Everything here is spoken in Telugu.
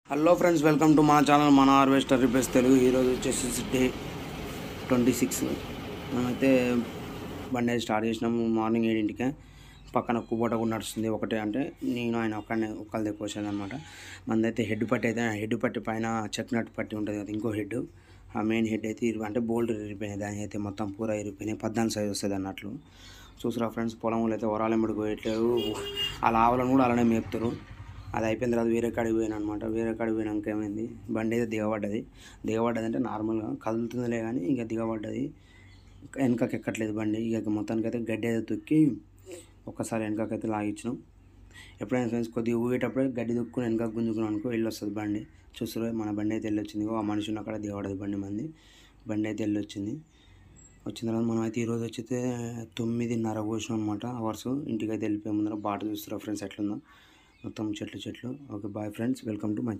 హలో ఫ్రెండ్స్ వెల్కమ్ టు మన ఛానల్ మన హార్వెస్టర్ రిపేర్స్ తెలుగు ఈరోజు వచ్చేసి డే ట్వంటీ సిక్స్ అయితే బండి అయితే స్టార్ట్ చేసినాము మార్నింగ్ ఏడింటికే పక్కన కుబ్బట కూడా నడుస్తుంది ఒకటే అంటే నేను ఆయన ఒక్కనే ఒక్కళ్ళ దగ్గర వచ్చాను అనమాట మనదైతే హెడ్ పట్టి అయితే హెడ్ పట్టి పైన చెక్ నట్ పట్టి ఉంటుంది కదా ఇంకో హెడ్ ఆ మెయిన్ హెడ్ అయితే ఇరు అంటే బోల్డ్ ఇరిపోయినాయి దాని అయితే మొత్తం పూర ఇరిపోయినాయి పద్నాలుగు సైజ్ వస్తుంది అన్నట్లు చూసారా ఫ్రెండ్స్ పొలంలో అయితే వరాలెంబడి పోయట్లేదు అలా ఆవులను కూడా అలానే మేపుతారు అది అయిపోయిన తర్వాత వేరే కాడికి పోయాను అనమాట వేరే కాడికి పోయినాక ఏమైంది బండి అయితే దిగబడ్డది దిగబడ్డది అంటే నార్మల్గా కదులుతుందిలే కానీ ఇక దిగబడ్డది వెనకకి ఎక్కట్లేదు బండి ఇక మొత్తానికి అయితే గడ్డి అయితే తొక్కి ఒక్కసారి వెనకకైతే లాగించినాం ఎప్పుడైనా ఫ్రెండ్స్ కొద్దిగా ఊగేటప్పుడే గడ్డి దొక్కుని వెనక గుంజుకున్నాం అనుకో వెళ్ళి వస్తుంది బండి చూస్తారు మన బండి అయితే వెళ్ళి వచ్చింది ఆ మనిషి ఉన్న అక్కడ దిగబడదు బండి మంది బండి అయితే వెళ్ళి వచ్చింది వచ్చిన తర్వాత మనం అయితే ఈరోజు వచ్చితే తొమ్మిదిన్నర పోసినాం అనమాట అవర్స్ ఇంటికి అయితే వెళ్ళిపోయే ముందర బాట చూస్తారా ఫ్రెండ్స్ ఎట్లుందో మొత్తం చెట్లు చెట్లు okay bye friends welcome to my